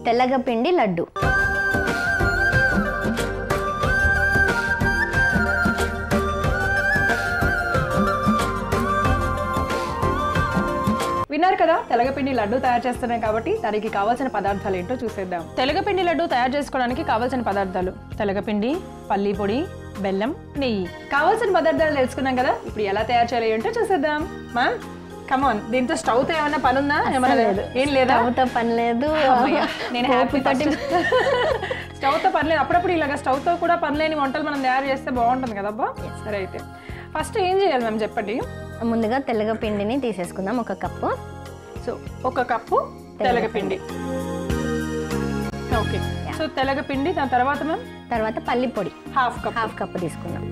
తెల్లగపిండి లడ్డు విన్నారు కదా తెలగపిండి లడ్డు తయారు చేస్తున్నాం కాబట్టి దానికి కావాల్సిన పదార్థాలు ఏంటో చూసేద్దాం తెలగపిండి లడ్డు తయారు చేసుకోవడానికి కావాల్సిన పదార్థాలు తెలగపిండి పల్లి పొడి బెల్లం నెయ్యి కావాల్సిన పదార్థాలు తెలుసుకున్నాం కదా ఇప్పుడు ఎలా తయారు చేయాలి ఏంటో చూసేద్దాం మ్యామ్ కమాన్ దీంతో స్టవ్ తో ఏమన్నా పని ఉందా ఏమన్నా లేదు. ఏం లేదా స్టవ్తో పని లేదు అమ్మయ్య, నేను హ్యాపీ తోటి స్టవ్ తో పని లేదు అప్పుడప్పుడు ఇలాగ స్టవ్ తో కూడా పని లేని వంటలు మనం తయారు చేస్తే బాగుంటుంది కదబ్బా సరే అయితే ఫస్ట్ ఏం చేయాలి మ్యామ్ చెప్పండి ముందుగా తెల్లగపిండిని తీసేసుకుందాం ఒక కప్పు సో ఒక కప్పు తెలగపిండి ఓకే సో తెలగపిండి దాని తర్వాత మ్యామ్ తర్వాత పల్లి పొడి హాఫ్ కప్ హాఫ్ కప్పు తీసుకుందాం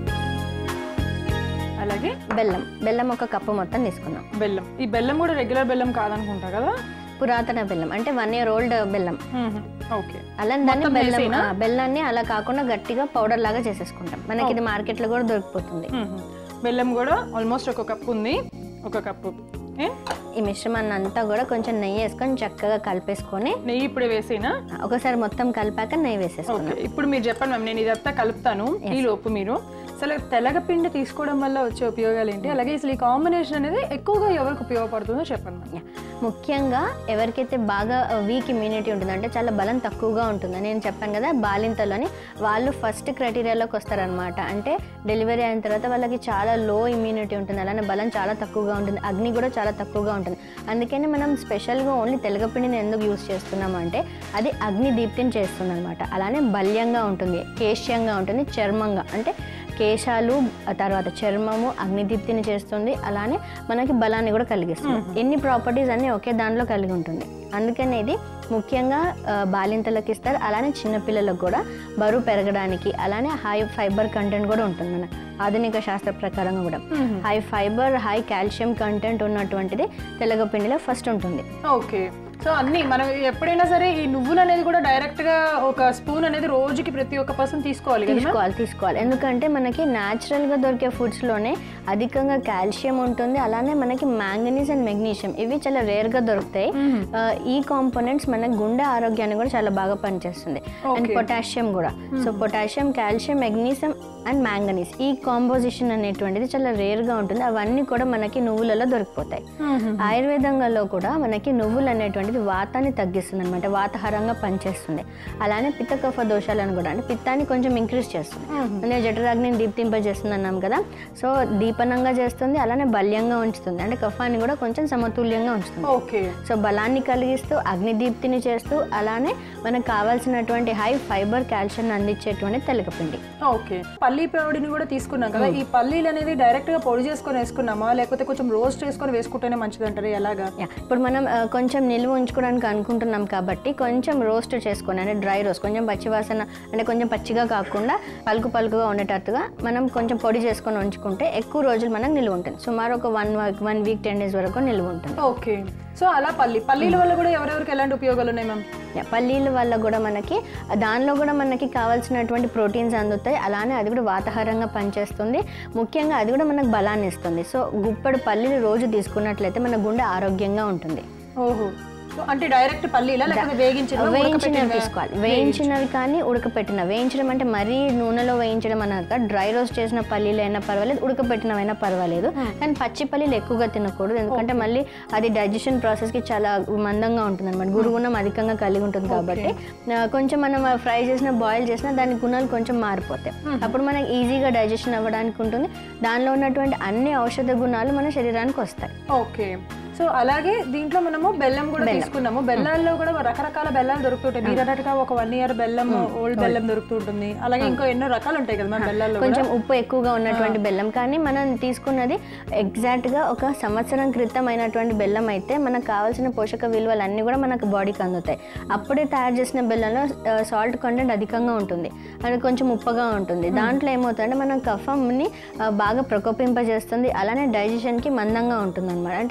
అలాగే బెల్లం బెల్లం ఒక కప్పు మొత్తం తీసుకుందాం బెల్లం ఈ బెల్లం కూడా రెగ్యులర్ బెల్లం కాదనుకుంటా కదా పురాతన బెల్లం అంటే వన్ ఇయర్ ఓల్డ్ బెల్లం ఓకే అలా దాన్ని మొత్తం బెల్లం వేసేనా? ఆ, బెల్లాన్ని అలా కాకుండా గట్టిగా పౌడర్ లాగా చేసేసుకుంటాం మనకి ఇది మార్కెట్లో కూడా దొరికిపోతుంది బెల్లం కూడా ఆల్మోస్ట్ ఒక కప్పు ఉంది ఒక కప్పు ఏ? ఈ మిశ్రమాన్ని అంతా కూడా కొంచెం నెయ్యి వేసుకొని చక్కగా కలిపేసుకొని నెయ్యి ఇప్పుడే వేసేనా ఆ, ఒకసారి మొత్తం కలిపాక నెయ్యి వేసేసుకుందాం ఓకే ఇప్పుడు మీరు చెప్పండి మ్యామ్ నేను ఇదంతా కలుపుతాను ఈ లోపు మీరు అసలు తెలగపిండి తీసుకోవడం వల్ల వచ్చే ఉపయోగాలు ఏంటి అలాగే అసలు ఈ కాంబినేషన్ అనేది ఎక్కువగా ఎవరికి ఉపయోగపడుతుందో చెప్పండి మ్యామ్ యా. ముఖ్యంగా ఎవరికైతే బాగా వీక్ ఇమ్యూనిటీ ఉంటుంది అంటే చాలా బలం తక్కువగా ఉంటుంది నేను చెప్పాను కదా బాలింతలోని వాళ్ళు ఫస్ట్ క్రైటీరియాలోకి వస్తారనమాట అంటే డెలివరీ అయిన తర్వాత వాళ్ళకి చాలా లో ఇమ్యూనిటీ ఉంటుంది అలానే బలం చాలా తక్కువగా ఉంటుంది అగ్ని కూడా చాలా తక్కువగా ఉంటుంది అందుకని మనం స్పెషల్గా ఓన్లీ తెలగపిండిని ఎందుకు యూస్ చేస్తున్నాం అంటే అది అగ్ని దీప్తిని చేస్తుంది అనమాట అలానే బల్యంగా ఉంటుంది కేశ్యంగా ఉంటుంది చర్మంగా అంటే కేశాలు ఆ తర్వాత చర్మము అగ్నిదీప్తిని చేస్తుంది అలానే మనకి బలాన్ని కూడా కలిగిస్తుంది ఎన్ని ప్రాపర్టీస్ అన్ని ఒకే దాంట్లో కలిగి ఉంటుంది అందుకని ఇది ముఖ్యంగా ఆ, బాలింతలకు ఇస్తారు అలానే చిన్నపిల్లలకు కూడా బరువు పెరగడానికి అలానే హై ఫైబర్ కంటెంట్ కూడా ఉంటుంది మన ఆధునిక శాస్త్ర ప్రకారంగా కూడా high fibre high calcium content ఉన్నటువంటిది తెల్లగపిండిలో ఫస్ట్ ఉంటుంది ఓకే సో అన్ని మనం ఎప్పుడైనా సరే ఈ నువ్వులు అనేది కూడా డైరెక్ట్ గా ఒక స్పూన్ అనేది రోజుకి ప్రతి ఒక్క పర్సన్ తీసుకోవాలి కదా ma'am? తీసుకోవాలి తీసుకోవాలి ఎందుకంటే మనకి natural గా దొరికే foods లోనే అధికంగా కాల్షియం ఉంటుంది అలానే మనకి మ్యాంగనీస్ అండ్ మెగ్నీషియం ఇవి చాలా rare గా దొరుకుతాయి ఆ, ఈ కాంపోనెంట్స్ మన గుండె ఆరోగ్యాన్ని కూడా చాలా బాగా పనిచేస్తుంది అండ్ Okay. పొటాషియం కూడా so potassium calcium magnesium and manganese ఈ కాంపోజిషన్ అనేటువంటిది చాలా rare గా ఉంటుంది అవన్నీ కూడా మనకి నువ్వులలో దొరికిపోతాయి మ్మ్. ఆయుర్వేదంలో కూడా మనకి నువ్వులు అనేటువంటిది వాతాన్ని తగ్గిస్తుంది అనమాట వాతాహారంగా పనిచేస్తుంది అలానే పిత్త కఫ దోషాలను కూడా అంటే పిత్తాన్ని కొంచెం ఇంక్రీజ్ చేస్తుంది అంటే జఠరాగ్నిని దీప్తింపజేస్తుంది అన్నాం కదా సో దీపనంగా చేస్తుంది అలానే బల్యంగా ఉంచుతుంది అంటే కఫాన్ని కూడా కొంచెం సమతుల్యంగా ఉంచుతుంది ఓకే సో బలాన్ని కలిగిస్తూ అగ్ని దీప్తిని చేస్తూ అలానే మనకు కావాల్సినటువంటి హై ఫైబర్ కాల్షియం అందించేటువంటి తెలకపిండి ఓకే పల్లీ పొడిని కూడా తీసుకున్నాం కదా ఈ పల్లీలు అనేది డైరెక్ట్ గా పొడి చేసుకొని వేసుకున్నామా లేకపోతే కొంచెం రోస్ట్ చేసుకొని వేసుకుంటేనే మంచిది అంటారు ఎలాగా యా ఇప్పుడు మనం ఆ, కొంచెం నిల్వ ఉంచుకోవడానికి అనుకుంటున్నాం కాబట్టి కొంచెం రోస్ట్ చేసుకొని అంటే డ్రై రోస్ట్ కొంచెం పచ్చివాసన అంటే కొంచెం పచ్చిగా కాకుండా పలుకు పలుకుగా ఉండేటట్టుగా మనం కొంచెం పొడి చేసుకొని ఉంచుకుంటే ఎక్కువ రోజులు మనకు నిల్వ ఉంటుంది సుమారు ఒక one week one week ten days వరకు నిల్వ ఉంటుంది ఓకే సో అలా పల్లి పల్లీల వల్ల కూడా ఎవరెవరికి ఎలాంటి ఉపయోగాలు ఉన్నాయి మ్యామ్ యా, పల్లీల వల్ల కూడా మనకి దానిలో కూడా మనకి కావాల్సినటువంటి ప్రోటీన్స్ అందుతాయి అలానే అది కూడా వాతాహారంగా పనిచేస్తుంది ముఖ్యంగా అది కూడా మనకు బలాన్ని ఇస్తుంది సో గుప్పడి పల్లీలు రోజు తీసుకున్నట్లయితే మన గుండె ఆరోగ్యంగా ఉంటుంది ఓహో సో అంటే డైరెక్ట్ పల్లీలా లేకపోతే వేగించిన వేయించినవి తీసుకోవాలి వేయించినవి కానీ ఉడకపెట్టిన వేయించడం అంటే మరీ నూనెలో వేయించడం అనక డ్రై రోస్ట్ చేసిన పల్లీలు అయినా పర్వాలేదు ఉడకపెట్టినవైనా పర్వాలేదు కానీ పచ్చి పల్లీలు ఎక్కువగా తినకూడదు ఎందుకంటే మళ్ళీ అది డైజెషన్ ప్రాసెస్కి చాలా మందంగా ఉంటుంది అనమాట గురుగుణం అధికంగా కలిగి ఉంటుంది కాబట్టి ఆ, కొంచెం మనం ఫ్రై చేసిన బాయిల్ చేసిన దాని గుణాలు కొంచెం మారిపోతాయి అప్పుడు మనకి ఈజీగా డైజెషన్ అవ్వడానికి ఉంటుంది దానిలో ఉన్నటువంటి అన్ని ఔషధ గుణాలు మన శరీరానికి వస్తాయి ఓకే సో అలాగే దీంట్లో మనము బెల్లం కూడా తీసుకున్నాము బెల్లాల్లో కూడా రకరకాల బెల్లాలు దొరుకుతుంటాయి మీరు అన్నట్టుగా ఒక వన్ ఇయర్ బెల్లం ఓల్డ్ బెల్లం దొరుకుతుంటుంది అలాగే ఇంకో ఎన్నో రకాలు ఉంటాయి కదా మన బెల్లాల్లో కూడా. కొంచెం ఉప్పు ఎక్కువగా ఉన్నటువంటి బెల్లం కానీ మనం తీసుకున్నది ఎగ్జాక్ట్ గా ఒక సంవత్సరం క్రితం అయినటువంటి బెల్లం అయితే మనకు కావాల్సిన పోషక విలువలు అన్నీ కూడా మనకు బాడీకి అందుతాయి అప్పుడే తయారు చేసిన బెల్లంలో సాల్ట్ కంటెంట్ అధికంగా ఉంటుంది అది కొంచెం ఉప్పగా ఉంటుంది దాంట్లో ఏమవుతుందంటే మన కఫంని ఆ, బాగా ప్రకోపింపజేస్తుంది అలానే digestion కి మందంగా ఉంటుంది అనమాట అంటే మన సరి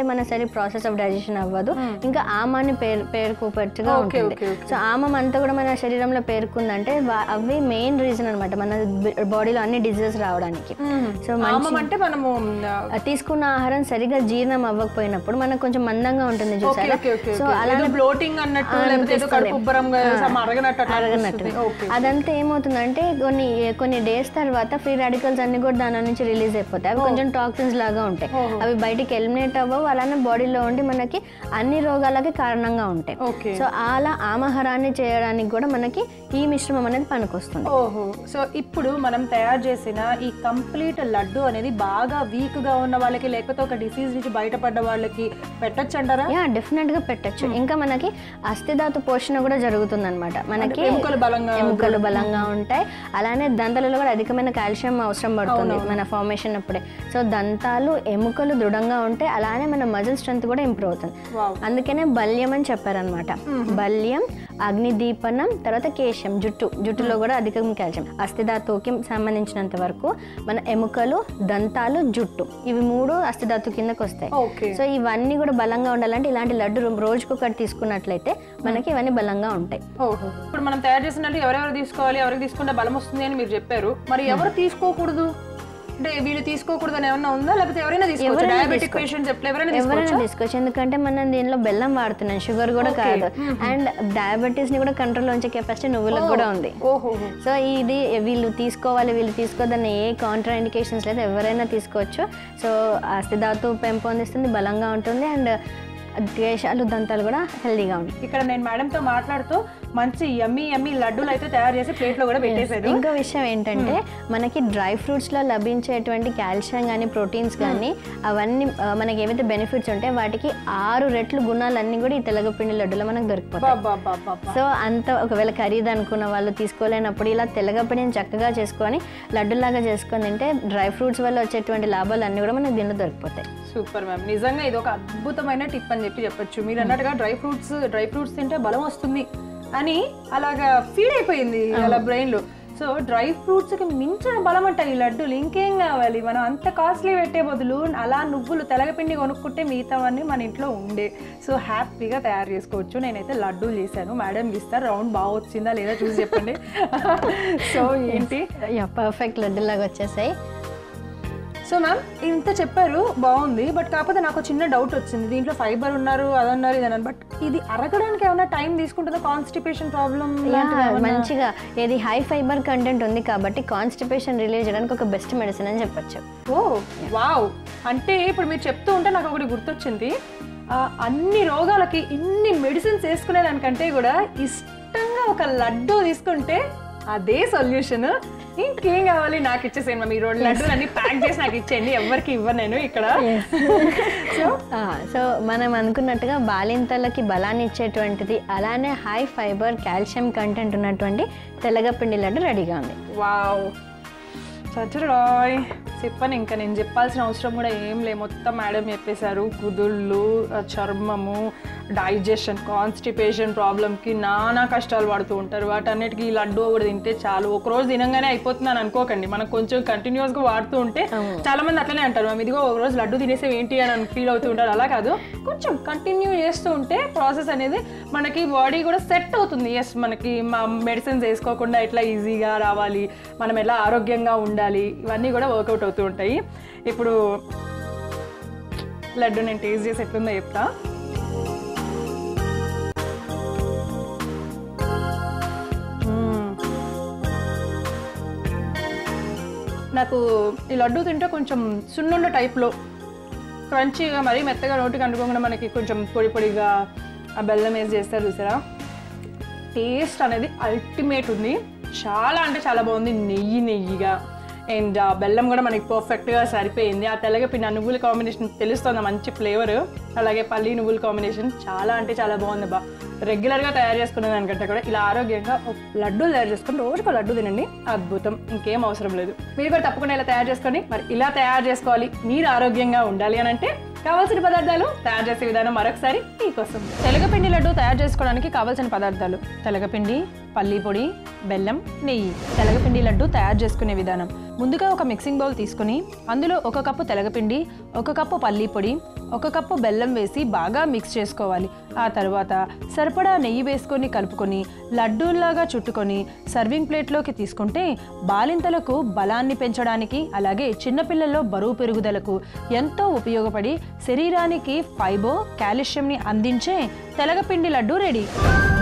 ప్రాసెస్ ఆఫ్ డైజెషన్ అవ్వదు ఇంకా ఆమాని పేరు పేరుకోపట్టుగా ఓకే, ఉంటుంది ఓకే, ఓకే. సో ఆమం అంతా కూడా మన శరీరంలో పేరుకుందంటే వా- అవి మెయిన్ రీజన్ అనమాట మన బాడీలో అన్ని డిజీజెస్ రావడానికి సో ఆమం అంటే మనము ఆ, ఆ తీసుకున్న ఆహారం సరిగా జీర్ణం అవ్వకపోయినప్పుడు మనకు కొంచెం మందంగా ఉంటుంది ఓకే చూసారా ఓకే ఓకే సో ఓకే. అలా ఏదో బ్లోటింగ్ అన్నట్టు లేకపోతే ఏదో కడుపు ఉబ్బరంగా సమ్ అరగనట్టు అట్లా అరగనట్టు అనిపిస్తుంది. ఓకే అదంతా ఏమవుతుందంటే కొన్ని కొన్ని డేస్ తర్వాత ఫ్రీ రాడికల్స్ అన్ని కూడా దాని నుంచి రిలీజ్ అయిపోతాయి అవి కొంచెం టాక్సిన్స్ లాగా ఉంటాయి ఓహో. అవి బయటికి ఎలిమినేట్ అవ్వవు అలానే బాడీలో ఉండి మనకి అన్ని రోగాలకి కారణంగా ఉంటాయి ఓకే సో అలా ఆమహారాన్ని చేయడానికి కూడా మనకి ఈ మిశ్రమం అనేది పనికొస్తుంది ఓహో సో ఇప్పుడు మనం తయారు చేసిన ఈ కంప్లీట్ లడ్డు అనేది బాగా వీక్ గా ఉన్న వాళ్ళకి లేకపోతే ఒక డిసీజ్ నుంచి బయటపడ్డ వాళ్ళకి పెట్టచ్చు అంటారా యా డెఫినెట్ గా పెట్టచ్చు ఇంకా మనకి అస్థిధాతు పోషణ కూడా జరుగుతుంది అనమాట మనకి ఎముకలు బలంగా ఎముకలు బలంగా ఉంటాయి అలానే దంతాలలో కూడా అధికమైన కాల్షియం అవసరం పడుతుంది మన ఫార్మేషన్ అప్పుడే సో దంతాలు ఎముకలు దృఢంగా ఉంటాయి అలానే మన మజిల్ స్ట్రెంత్ కూడా ఇంప్రూవ్ అవుతుంది వావ్ అందుకనే బల్యం అని చెప్పారనమాట బల్యం అగ్నిదీపనం తర్వాత కేశం జుట్టు జుట్టులో కూడా అధికం కాల్షియం అస్థిధాతుకి సంబంధించినంత వరకు మన ఎముకలు దంతాలు జుట్టు ఇవి మూడు అస్థిధాతు కిందకు వస్తాయి ఓకే సో ఇవన్నీ కూడా బలంగా ఉండాలంటే ఇలాంటి లడ్డు రో- రోజుకొకటి తీసుకున్నట్లయితే మనకి ఇవన్నీ బలంగా ఉంటాయి ఓహో ఇప్పుడు మనం తయారు చేసినట్టు ఎవరెవరు తీసుకోవాలి ఎవరికి తీసుకుంటే బలం వస్తుంది అని మీరు చెప్పారు మరి ఎవరు తీసుకోకూడదు అంటే వీళ్ళు తీసుకోకూడదు అని ఏమన్నా ఉందా లేకపోతే ఎవరైనా తీసుకోవచ్చు ఎవరైనా డయాబెటిక్ పేషెంట్స్ ఎప్పుడు ఎవరైనా ఎవరైనా తీసుకోవచ్చు తీసుకోవచ్చు ఎందుకంటే మనం దీనిలో బెల్లం వాడుతున్నాం షుగర్ కూడా కాదు అండ్ డయాబెటీస్ ని కూడా కంట్రోల్ ఉంచే కెపాసిటీ నువ్వులకు కూడా ఉంది ఓహో సో ఇది వీళ్ళు తీసుకోవాలి వీళ్ళు తీసుకోవద్దని ఏ కాంట్రా ఇండికేషన్స్ లేదు ఎవరైనా తీసుకోవచ్చు సో అస్థిధాతు పెంపొందిస్తుంది బలంగా ఉంటుంది అండ్ దేశాలు దంతాలు కూడా హెల్దీగా ఉంటాయి ఇక్కడ నేను మేడంతో మాట్లాడుతూ మంచి యమ్మీ యమ్మీ లడ్డూలు అయితే తయారు చేసి ప్లేట్లో కూడా పెట్టేశారు ఇంకో విషయం ఏంటంటే మనకి డ్రై ఫ్రూట్స్ లో లభించేటువంటి కాల్షియం కానీ ప్రోటీన్స్ కానీ అవన్నీ ఆ, మనకి ఏవైతే బెనిఫిట్స్ ఉంటాయి వాటికి ఆరు రెట్లు గుణాలన్నీ కూడా ఈ తెలగపిండి లడ్డులో మనకు దొరికిపోతాయి బాబా సో అంత ఒకవేళ ఖరీదు అనుకున్న వాళ్ళు తీసుకోలేనప్పుడు ఇలా తెల్లగపిండిని చక్కగా చేసుకొని లడ్డులాగా చేసుకొని తింటే డ్రై ఫ్రూట్స్ వల్ల వచ్చేటువంటి లాభాలు అన్నీ కూడా మనకు దీనిలో దొరికిపోతాయి సూపర్ మ్యామ్ నిజంగా ఇది ఒక అద్భుతమైన టిప్ అని చెప్పి చెప్పొచ్చు మీరు అన్నట్టుగా డ్రై ఫ్రూట్స్ డ్రై ఫ్రూట్స్ తింటే బలం వస్తుంది అని అలాగా ఫీడ్ అయిపోయింది అలా బ్రెయిన్ లో సో డ్రై ఫ్రూట్స్ కి మించిన బలం అంట ఈ లడ్డూలు ఇంకేం కావాలి మనం అంత కాస్ట్లీ పెట్టే బదులు అలా నువ్వులు తెలగపిండి కొనుక్కుంటే మిగతావన్నీ మన ఇంట్లో ఉండే సో హ్యాపీగా తయారు చేసుకోవచ్చు నేనైతే లడ్డూలు చేశాను మేడం ఇస్తారు రౌండ్ బాగా వచ్చిందా లేదా చూసి చెప్పండి సో ఏంటి పర్ఫెక్ట్ లడ్డులాగా వచ్చేసాయి సో మ్యామ్ ఇంత చెప్పారు బాగుంది బట్ కాకపోతే నాకు ఒక చిన్న డౌట్ వచ్చింది దీంట్లో ఫైబర్ ఉన్నారు అదన్నారు ఇదన్నారు బట్ ఇది అరగడానికి ఏమైనా టైం తీసుకుంటుందా కాన్స్టిపేషన్ ప్రాబ్లం మంచిగా ఇది హై ఫైబర్ కంటెంట్ ఉంది కాబట్టి కాన్స్టిపేషన్ రిలీజ్ చేయడానికి ఒక బెస్ట్ మెడిసిన్ అని చెప్పొచ్చు ఓ వావ్ అంటే ఇప్పుడు మీరు చెప్తూ ఉంటే నాకు ఒకటి గుర్తొచ్చింది ఆ, అన్ని రోగాలకి ఇన్ని మెడిసిన్స్ వేసుకునే దానికంటే కూడా ఇష్టంగా ఒక లడ్డు తీసుకుంటే అదే సొల్యూషన్ ఇంకేం కావాలి నాకు ఇచ్చేసేయండి మ్యామ్ ఈ రోజు లడ్డూలు అన్ని ప్యాక్ చేసి నాకు ఇచ్చేయండి ఎవరికి ఇవ్వను నేను ఇక్కడ సో సో మనం అనుకున్నట్టుగా బాలింతలకి బలాన్ని ఇచ్చేటువంటిది అలానే హై ఫైబర్ కాల్షియం కంటెంట్ ఉన్నటువంటి తెల్లగపిండి లడ్డు రెడీగా ఉంది వావ్ చచ్చురాయ్ చెప్పను ఇంకా నేను చెప్పాల్సిన అవసరం కూడా ఏం లే మొత్తం మేడం చెప్పేశారు కుదుళ్ళు ఆ చర్మము డైజెషన్ కాన్స్టిపేషన్ ప్రాబ్లమ్కి నానా కష్టాలు పడుతూ ఉంటారు వాటన్నిటికీ ఈ లడ్డు కూడా తింటే చాలు ఒక రోజు తినంగానే అయిపోతుంది అని అనుకోకండి మనం కొంచెం కంటిన్యూస్గా వాడుతూ ఉంటే చాలా మంది అట్లనే అంటారు మేము ఇదిగో ఒక రోజు లడ్డు తినేసే ఏంటి అని ఫీల్ అవుతూ ఉంటారు అలా కాదు కొంచెం కంటిన్యూ చేస్తూ ఉంటే ప్రాసెస్ అనేది మనకి బాడీ కూడా సెట్ అవుతుంది ఎస్ మనకి మా మెడిసిన్స్ వేసుకోకుండా ఎట్లా ఈజీగా రావాలి మనం ఎలా ఆరోగ్యంగా ఉండాలి ఇవన్నీ కూడా వర్కౌట్ అవుతూ ఉంటాయి ఇప్పుడు లడ్డు నేను టేస్ట్ చేసి ఎట్లుందో చెప్తా మ్మ్. నాకు ఈ లడ్డు తింటే కొంచెం సున్నుండ టైప్లో క్రంచీగా మరీ మెత్తగా నోటికి అంటుకోకుండా మనకి కొంచెం పొడి పొడిగా ఆ బెల్లం వేసి చేస్తారు చూసారా టేస్ట్ అనేది అల్టిమేట్ ఉంది చాలా అంటే చాలా బాగుంది నెయ్యి నెయ్యిగా అండ్ ఆ బెల్లం కూడా మనకి పర్ఫెక్ట్గా సరిపోయింది ఆ తెల్లగపిండి ఆ నువ్వుల కాంబినేషన్ తెలుస్తుంది మంచి ఫ్లేవర్ అలాగే పల్లి నువ్వుల కాంబినేషన్ చాలా అంటే చాలా బాగుంది బా రెగ్యులర్గా తయారు చేసుకునే దానికంటే కూడా ఇలా ఆరోగ్యంగా ఒక లడ్డు తయారు చేసుకుని రోజుకు లడ్డు తినండి అద్భుతం ఇంకేం అవసరం లేదు మీరు కూడా తప్పకుండా ఇలా తయారు చేసుకొని మరి ఇలా తయారు చేసుకోవాలి మీరు ఆరోగ్యంగా ఉండాలి అని అంటే కావాల్సిన పదార్థాలు తయారు చేసే విధానం మరొకసారి మీకోసం తెలగపిండి లడ్డు తయారు చేసుకోవడానికి కావాల్సిన పదార్థాలు తెలగపిండి పల్లి పొడి బెల్లం నెయ్యి తెలగపిండి లడ్డు తయారు చేసుకునే విధానం ముందుగా ఒక మిక్సింగ్ బౌల్ తీసుకుని అందులో ఒక కప్పు తెలగపిండి ఒక కప్పు పల్లి పొడి ఒక కప్పు బెల్లం వేసి బాగా మిక్స్ చేసుకోవాలి ఆ తర్వాత సరిపడా నెయ్యి వేసుకొని కలుపుకొని లడ్డూల్లాగా చుట్టుకొని సర్వింగ్ ప్లేట్లోకి తీసుకుంటే బాలింతలకు బలాన్ని పెంచడానికి అలాగే చిన్నపిల్లల్లో బరువు పెరుగుదలకు ఎంతో ఉపయోగపడి శరీరానికి ఫైబర్ కాల్షియంని అందించే తెలగపిండి లడ్డు రెడీ